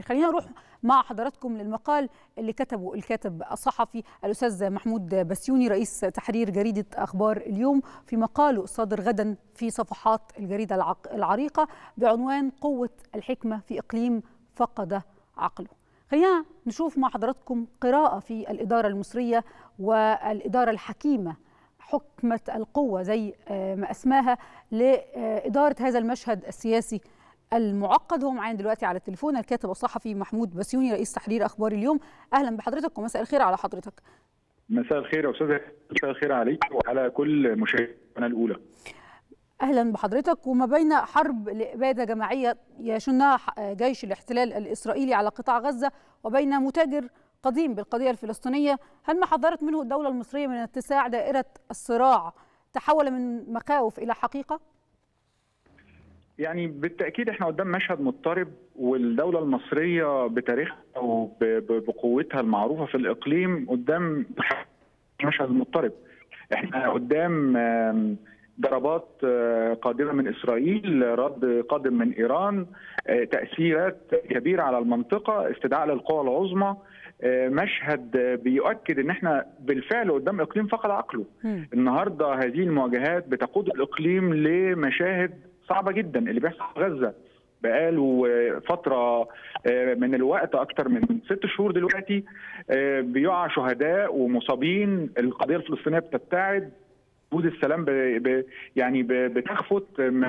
خلينا نروح مع حضراتكم للمقال اللي كتبه الكاتب الصحفي الاستاذ محمود بسيوني رئيس تحرير جريده اخبار اليوم في مقاله الصادر غدا في صفحات الجريده العريقه بعنوان قوه الحكمه في اقليم فقد عقله. خلينا نشوف مع حضراتكم قراءه في الاداره المصريه والاداره الحكيمه حكمه القوه زي ما اسماها لاداره هذا المشهد السياسي المعقد هو معانا دلوقتي على التليفون الكاتب الصحفي محمود بسيوني رئيس تحرير اخبار اليوم اهلا بحضرتك ومساء الخير على حضرتك مساء الخير يا استاذ مساء الخير عليك وعلى كل مشاهدي القناه الاولى اهلا بحضرتك وما بين حرب لاباده جماعيه يشنها جيش الاحتلال الاسرائيلي على قطاع غزه وبين متاجر قديم بالقضيه الفلسطينيه هل ما حذرت منه الدوله المصريه من اتساع دائره الصراع تحول من مخاوف الى حقيقه يعني بالتاكيد احنا قدام مشهد مضطرب والدوله المصريه بتاريخها وبقوتها المعروفه في الاقليم قدام مشهد مضطرب احنا قدام ضربات قادمه من اسرائيل رد قادم من ايران تاثيرات كبيره على المنطقه استدعاء للقوى العظمى مشهد بيؤكد ان احنا بالفعل قدام اقليم فقد عقله النهارده هذه المواجهات بتقود الاقليم لمشاهد صعبه جدا اللي بيحصل في غزه بقاله فتره من الوقت اكثر من ست شهور دلوقتي بيقع شهداء ومصابين القضيه الفلسطينيه بتبتعد حدود السلام ب ب يعني ب بتخفت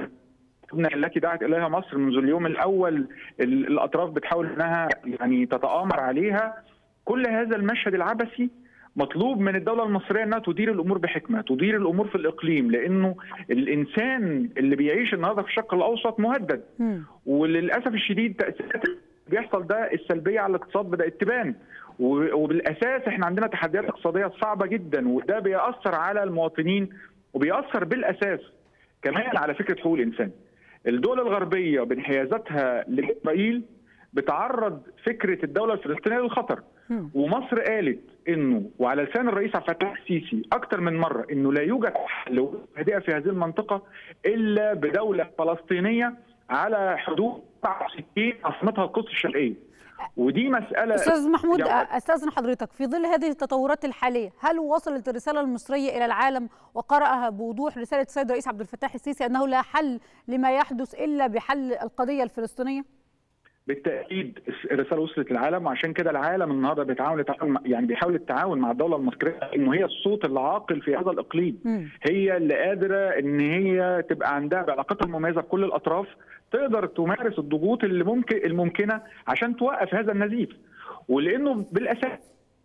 التي دعت اليها مصر منذ اليوم الاول الاطراف بتحاول انها يعني تتامر عليها كل هذا المشهد العبثي مطلوب من الدولة المصرية أنها تدير الأمور بحكمة تدير الأمور في الإقليم لأنه الإنسان اللي بيعيش النهاردة في الشرق الأوسط مهدد م. وللأسف الشديد تأثيرات اللي بيحصل ده السلبية على الاقتصاد بدأت تبان وبالأساس احنا عندنا تحديات اقتصادية صعبة جدا وده بيأثر على المواطنين وبيأثر بالأساس كمان على فكرة حقوق الإنسان الدول الغربية بانحيازاتها لإسرائيل بتعرض فكرة الدولة الفلسطينية للخطر ومصر قالت انه وعلى لسان الرئيس عبد الفتاح السيسي اكثر من مره انه لا يوجد حل هادئه في هذه المنطقه الا بدوله فلسطينيه على حدود 67 عاصمتها القدس الشرقيه ودي مساله استاذ محمود استاذن حضرتك في ظل هذه التطورات الحاليه هل وصلت الرساله المصريه الى العالم وقراها بوضوح رساله السيد الرئيس عبد الفتاح السيسي انه لا حل لما يحدث الا بحل القضيه الفلسطينيه؟ بالتاكيد الرساله وصلت للعالم وعشان كده العالم النهارده بيتعاون يعني بيحاول التعاون مع الدوله المصريه انه هي الصوت العاقل في هذا الاقليم م. هي اللي قادره ان هي تبقى عندها بعلاقاتها المميزه بكل الاطراف تقدر تمارس الضغوط اللي ممكن الممكنه عشان توقف هذا النزيف ولانه بالاساس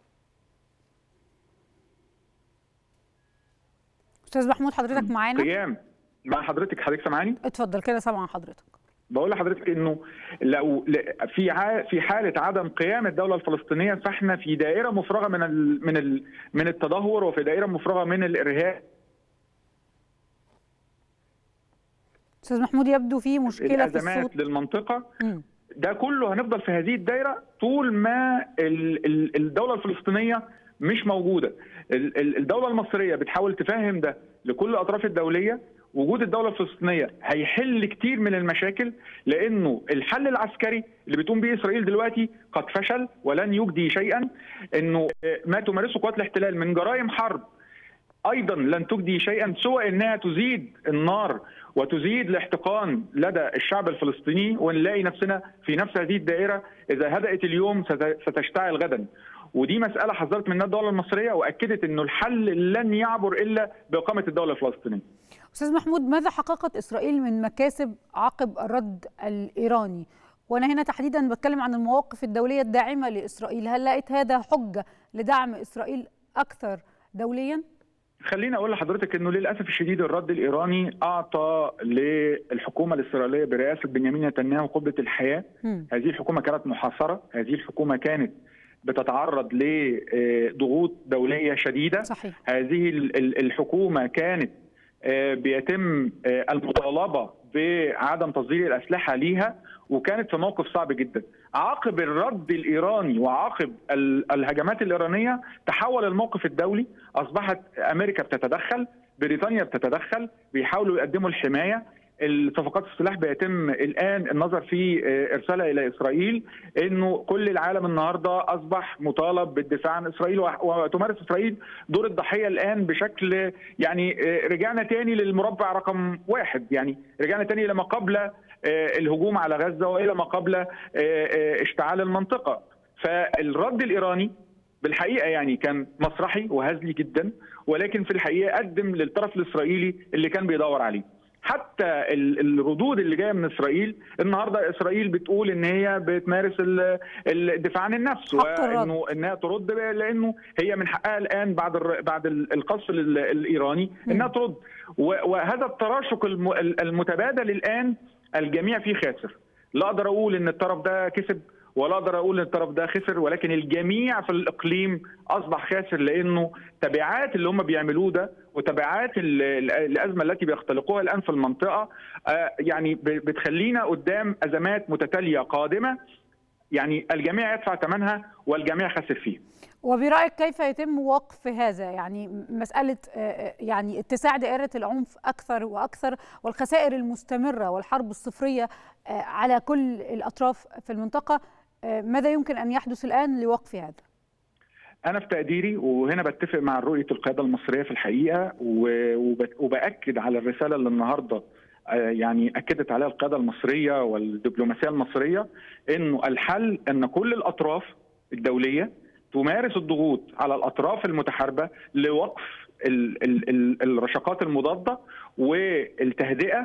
استاذ محمود حضرتك معانا قيام مع حضرتك حضرتك سامعاني اتفضل كده سامع حضرتك بقول لحضرتك انه لو في في حاله عدم قيام الدوله الفلسطينيه فاحنا في دائره مفرغه من ال من ال من التدهور وفي دائره مفرغه من الارهاب استاذ محمود يبدو في مشكله الأزمات في الصوت للمنطقه م. ده كله هنفضل في هذه الدائره طول ما الدوله الفلسطينيه مش موجوده الدوله المصريه بتحاول تفهم ده لكل الاطراف الدوليه وجود الدولة الفلسطينية هيحل كتير من المشاكل لأنه الحل العسكري اللي بتقوم به إسرائيل دلوقتي قد فشل ولن يجدي شيئا أنه ما تمارسه قوات الاحتلال من جرائم حرب أيضا لن تجدي شيئا سوى أنها تزيد النار وتزيد الاحتقان لدى الشعب الفلسطيني ونلاقي نفسنا في نفس هذه الدائرة إذا هدأت اليوم ستشتعل غدا ودي مسألة حذرت منها الدولة المصرية وأكدت أنه الحل لن يعبر إلا بإقامة الدولة الفلسطينية استاذ محمود ماذا حققت اسرائيل من مكاسب عقب الرد الايراني وانا هنا تحديدا بتكلم عن المواقف الدوليه الداعمه لاسرائيل هل لقيت هذا حجه لدعم اسرائيل اكثر دوليا خليني اقول لحضرتك انه للاسف الشديد الرد الايراني اعطى للحكومه الاسرائيليه برئاسه بنيامين نتنياهو قبه الحياه م. هذه الحكومه كانت محاصره هذه الحكومه كانت بتتعرض لضغوط دوليه شديده صحيح. هذه الحكومه كانت بيتم المطالبه بعدم تصدير الاسلحه ليها وكانت في موقف صعب جدا. عقب الرد الايراني وعقب الهجمات الايرانيه تحول الموقف الدولي اصبحت امريكا بتتدخل، بريطانيا بتتدخل، بيحاولوا يقدموا الحمايه، الصفقات السلاح بيتم الان النظر في ارسالها الى اسرائيل انه كل العالم النهارده اصبح مطالب بالدفاع عن اسرائيل وتمارس اسرائيل دور الضحيه الان بشكل يعني رجعنا تاني للمربع رقم واحد يعني رجعنا تاني لما قبل الهجوم على غزه والى ما قبل اشتعال المنطقه فالرد الايراني بالحقيقه يعني كان مسرحي وهزلي جدا ولكن في الحقيقه قدم للطرف الاسرائيلي اللي كان بيدور عليه حتى الردود اللي جايه من اسرائيل النهارده اسرائيل بتقول ان هي بتمارس الدفاع عن النفس وانه انها ترد لانه هي من حقها الان بعد بعد القصف الايراني انها ترد وهذا التراشق المتبادل الان الجميع فيه خاسر لا اقدر اقول ان الطرف ده كسب ولا اقدر اقول ان الطرف ده خسر ولكن الجميع في الاقليم اصبح خاسر لانه تبعات اللي هم بيعملوه ده وتبعات الازمه التي بيختلقوها الان في المنطقه يعني بتخلينا قدام ازمات متتاليه قادمه يعني الجميع يدفع ثمنها والجميع خسر فيه. وبرايك كيف يتم وقف هذا يعني مساله يعني اتساع دائره العنف اكثر واكثر والخسائر المستمره والحرب الصفريه على كل الاطراف في المنطقه ماذا يمكن ان يحدث الان لوقف هذا؟ انا في تقديري وهنا بتفق مع رؤيه القياده المصريه في الحقيقه وباكد على الرساله اللي النهارده يعني اكدت عليها القياده المصريه والدبلوماسيه المصريه انه الحل ان كل الاطراف الدوليه تمارس الضغوط على الاطراف المتحاربه لوقف ال ال ال الرشقات المضاده والتهدئه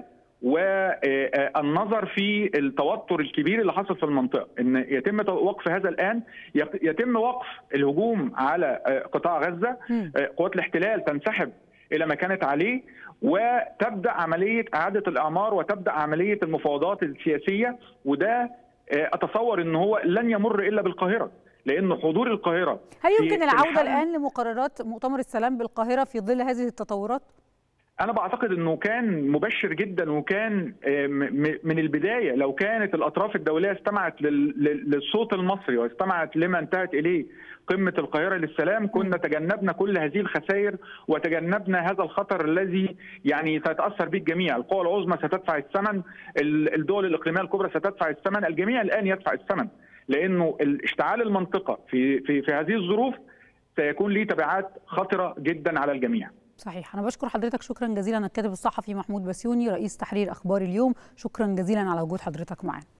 والنظر في التوتر الكبير اللي حصل في المنطقه ان يتم وقف هذا الان يتم وقف الهجوم على قطاع غزه قوات الاحتلال تنسحب الى ما كانت عليه وتبدا عمليه اعاده الاعمار وتبدا عمليه المفاوضات السياسيه وده اتصور ان هو لن يمر الا بالقاهره لانه حضور القاهره هل يمكن العوده الان لمقررات مؤتمر السلام بالقاهره في ظل هذه التطورات؟ انا بعتقد انه كان مبشر جدا وكان من البدايه لو كانت الاطراف الدوليه استمعت للصوت المصري واستمعت لما انتهت اليه قمه القاهره للسلام كنا تجنبنا كل هذه الخسائر وتجنبنا هذا الخطر الذي يعني سيتاثر به الجميع، القوى العظمى ستدفع الثمن، الدول الاقليميه الكبرى ستدفع الثمن، الجميع الان يدفع الثمن لانه اشتعال المنطقه في في في هذه الظروف سيكون له تبعات خطره جدا على الجميع. صحيح أنا بشكر حضرتك شكرا جزيلا الكاتب الصحفي محمود بسيوني رئيس تحرير أخبار اليوم شكرا جزيلا على وجود حضرتك معنا